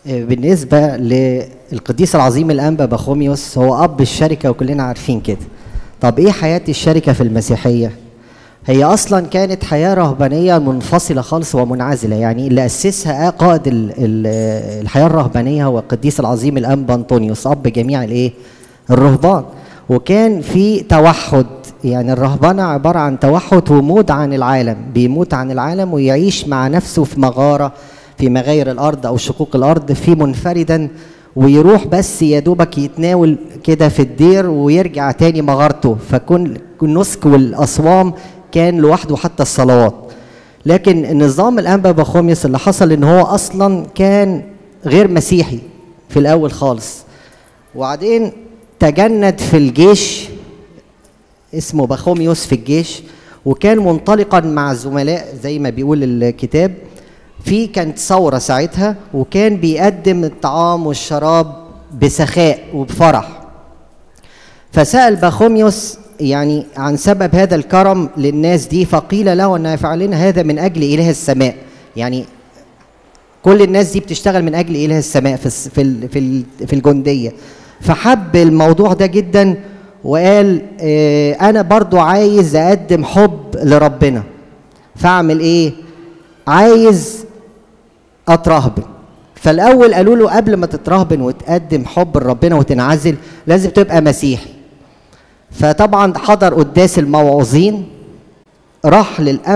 بالنسبة للقديس العظيم الأنبا بخوميوس هو أب الشركة وكلنا عارفين كده طب إيه حياة الشركة في المسيحية؟ هي أصلا كانت حياة رهبانية منفصلة خالص ومنعزلة يعني اللي أسسها قائد ال- ال- الحياة الرهبانية هو القديس العظيم الأنبا أنطونيوس أب جميع الإيه؟ الرهبان وكان في توحد يعني الرهبنة عبارة عن توحد وموت عن العالم بيموت عن العالم ويعيش مع نفسه في مغارة في مغاير الأرض أو شقوق الأرض في منفردا ويروح بس يا دوبك يتناول كده في الدير ويرجع تاني مغارته فكون النسك والأصوام كان لوحده حتى الصلوات لكن نظام الأنبا بخوميوس اللي حصل إن هو أصلا كان غير مسيحي في الأول خالص وبعدين تجند في الجيش اسمه بخوميوس في الجيش وكان منطلقا مع زملاء زي ما بيقول الكتاب في كانت ثورة ساعتها وكان بيقدم الطعام والشراب بسخاء وبفرح فسأل بخوميوس يعني عن سبب هذا الكرم للناس دي فقيل له أن يفعلون هذا من أجل إله السماء يعني كل الناس دي بتشتغل من أجل إله السماء في الس- في ال- في ال- في الجندية فحب الموضوع ده جدا وقال آه، أنا برضو عايز أقدم حب لربنا فأعمل إيه؟ عايز اترهبن فالاول قالوا له قبل ما تترهبن وتقدم حب لربنا وتنعزل لازم تبقى مسيحي فطبعا حضر قداس الموعوظين راح للأنبا